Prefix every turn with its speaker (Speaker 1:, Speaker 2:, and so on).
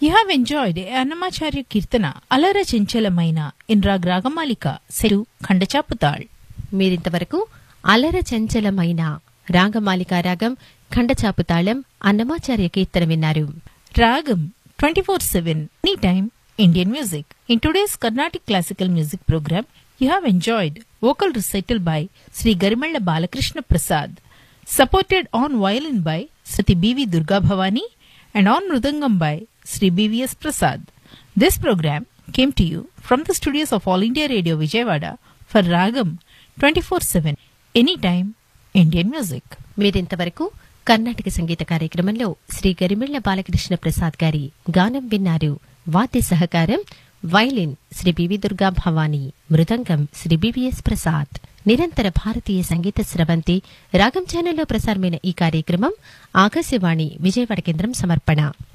Speaker 1: You have enjoyed Annamacharya Kirtana Alara Chinchalamayna in Rag Ragamalika Setu Khandachaputal.
Speaker 2: మీరింతవరకు అలర చంచలమైన రాగమాలికా రాగం ఖండచాపు తాళం అన్నమాచార్య కీర్తన విన్నారు
Speaker 1: Ragam 24-7 Anytime Indian Music. In today's Carnatic Classical Music program, you have enjoyed vocal recital by Sri Garimalla Balakrishna Prasad, supported on violin by Sati B.V. Durga Bhavani and on mridangam by Sri B.V.S. Prasad. This program came to you from the studios of All India Radio Vijayawada for Ragam 24-7 Anytime Indian Music.
Speaker 2: మీరింతవరకు కర్ణాటక సంగీత కార్యక్రమంలో శ్రీ గరిమెళ్ల బాలకృష్ణ ప్రసాద్ గారి గానం విన్నారు వాద్య సహకారం violin Shri B V Durga Bhavani మృదంగం Shri B V S Prasad నిరంతర భారతీయ సంగీత స్రవంతి రాగం ఛానల్లో ప్రసారమైన ఈ కార్యక్రమం ఆకాశవాణి విజయవాడ కేంద్రం సమర్పణ